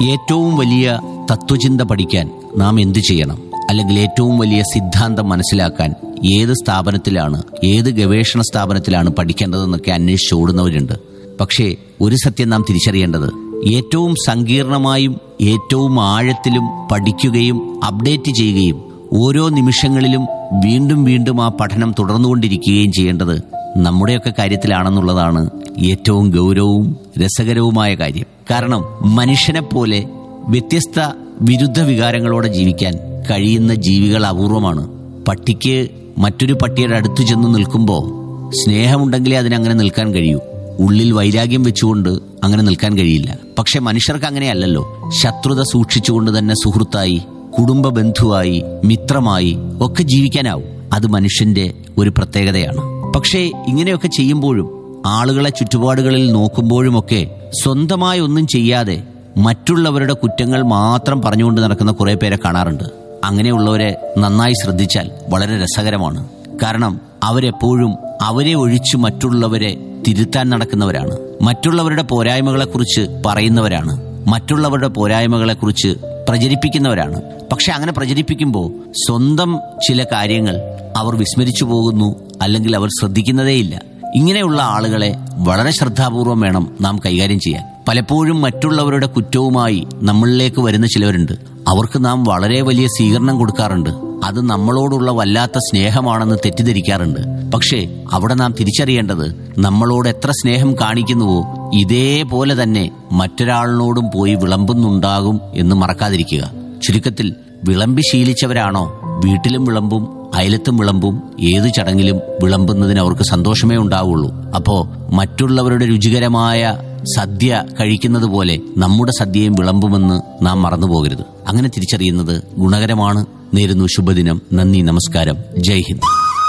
ഏറ്റവും വലിയ തത്വചിന്ത പഠിക്കാൻ നാം എന്തു ചെയ്യണം അല്ലെങ്കിൽ ഏറ്റവും വലിയ സിദ്ധാന്തം മനസ്സിലാക്കാൻ ഏത് സ്ഥാപനത്തിലാണ് ഏത് ഗവേഷണ സ്ഥാപനത്തിലാണ് പഠിക്കേണ്ടതെന്നൊക്കെ അന്വേഷിച്ച് ഓടുന്നവരുണ്ട് പക്ഷേ ഒരു സത്യം നാം തിരിച്ചറിയേണ്ടത് ഏറ്റവും സങ്കീർണമായും ഏറ്റവും ആഴത്തിലും പഠിക്കുകയും അപ്ഡേറ്റ് ചെയ്യുകയും ഓരോ നിമിഷങ്ങളിലും വീണ്ടും വീണ്ടും ആ പഠനം തുടർന്നുകൊണ്ടിരിക്കുകയും ചെയ്യേണ്ടത് നമ്മുടെയൊക്കെ കാര്യത്തിലാണെന്നുള്ളതാണ് ഏറ്റവും ഗൗരവവും രസകരവുമായ കാര്യം കാരണം മനുഷ്യനെ പോലെ വ്യത്യസ്ത വിരുദ്ധ വികാരങ്ങളോടെ ജീവിക്കാൻ കഴിയുന്ന ജീവികൾ അപൂർവമാണ് പട്ടിക്ക് മറ്റൊരു പട്ടിയുടെ അടുത്ത് ചെന്ന് നിൽക്കുമ്പോൾ സ്നേഹമുണ്ടെങ്കിലേ അതിനങ്ങനെ നിൽക്കാൻ കഴിയൂ ഉള്ളിൽ വൈരാഗ്യം വെച്ചുകൊണ്ട് അങ്ങനെ നിൽക്കാൻ കഴിയില്ല പക്ഷെ മനുഷ്യർക്ക് അങ്ങനെയല്ലല്ലോ ശത്രുത സൂക്ഷിച്ചുകൊണ്ട് തന്നെ സുഹൃത്തായി കുടുംബ ബന്ധുവായി മിത്രമായി ഒക്കെ ജീവിക്കാനാവും അത് മനുഷ്യന്റെ ഒരു പ്രത്യേകതയാണ് പക്ഷേ ഇങ്ങനെയൊക്കെ ചെയ്യുമ്പോഴും ആളുകളെ ചുറ്റുപാടുകളിൽ നോക്കുമ്പോഴുമൊക്കെ സ്വന്തമായി ഒന്നും ചെയ്യാതെ മറ്റുള്ളവരുടെ കുറ്റങ്ങൾ മാത്രം പറഞ്ഞുകൊണ്ട് നടക്കുന്ന കുറെ പേരെ കാണാറുണ്ട് അങ്ങനെയുള്ളവരെ നന്നായി ശ്രദ്ധിച്ചാൽ വളരെ രസകരമാണ് കാരണം അവരെപ്പോഴും അവരെ ഒഴിച്ചു മറ്റുള്ളവരെ തിരുത്താൻ നടക്കുന്നവരാണ് മറ്റുള്ളവരുടെ പോരായ്മകളെക്കുറിച്ച് പറയുന്നവരാണ് മറ്റുള്ളവരുടെ പോരായ്മകളെക്കുറിച്ച് പ്രചരിപ്പിക്കുന്നവരാണ് പക്ഷെ അങ്ങനെ പ്രചരിപ്പിക്കുമ്പോൾ സ്വന്തം ചില കാര്യങ്ങൾ അവർ വിസ്മരിച്ചു പോകുന്നു അല്ലെങ്കിൽ അവർ ശ്രദ്ധിക്കുന്നതേയില്ല ഇങ്ങനെയുള്ള ആളുകളെ വളരെ ശ്രദ്ധാപൂർവം വേണം നാം കൈകാര്യം ചെയ്യാൻ പലപ്പോഴും മറ്റുള്ളവരുടെ കുറ്റവുമായി നമ്മളിലേക്ക് വരുന്ന ചിലവരുണ്ട് അവർക്ക് നാം വളരെ വലിയ സ്വീകരണം കൊടുക്കാറുണ്ട് അത് നമ്മളോടുള്ള വല്ലാത്ത സ്നേഹമാണെന്ന് തെറ്റിദ്ധരിക്കാറുണ്ട് പക്ഷേ അവിടെ നാം തിരിച്ചറിയേണ്ടത് നമ്മളോട് എത്ര സ്നേഹം കാണിക്കുന്നുവോ ഇതേപോലെ തന്നെ മറ്റൊരാളിനോടും പോയി വിളമ്പുന്നുണ്ടാകും എന്ന് മറക്കാതിരിക്കുക ചുരുക്കത്തിൽ വിളമ്പി ശീലിച്ചവരാണോ വീട്ടിലും വിളമ്പും അയലത്തും വിളമ്പും ഏത് ചടങ്ങിലും വിളമ്പുന്നതിന് അവർക്ക് സന്തോഷമേ ഉണ്ടാവുള്ളൂ അപ്പോ മറ്റുള്ളവരുടെ രുചികരമായ സദ്യ കഴിക്കുന്നത് പോലെ നമ്മുടെ സദ്യയും വിളമ്പുമെന്ന് നാം മറന്നുപോകരുത് അങ്ങനെ തിരിച്ചറിയുന്നത് ഗുണകരമാണ് നേരുന്നു ശുഭദിനം നന്ദി നമസ്കാരം ജയ് ഹിന്ദ്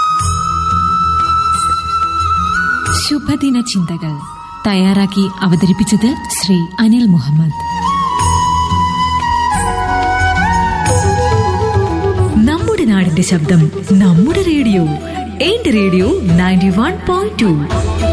ശുഭദിന ചിന്തകൾ തയ്യാറാക്കി അവതരിപ്പിച്ചത് ശ്രീ അനിൽ മുഹമ്മദ് നമ്മുടെ നാടിന്റെ ശബ്ദം നമ്മുടെ റേഡിയോ എന്റെ radio ninety one point to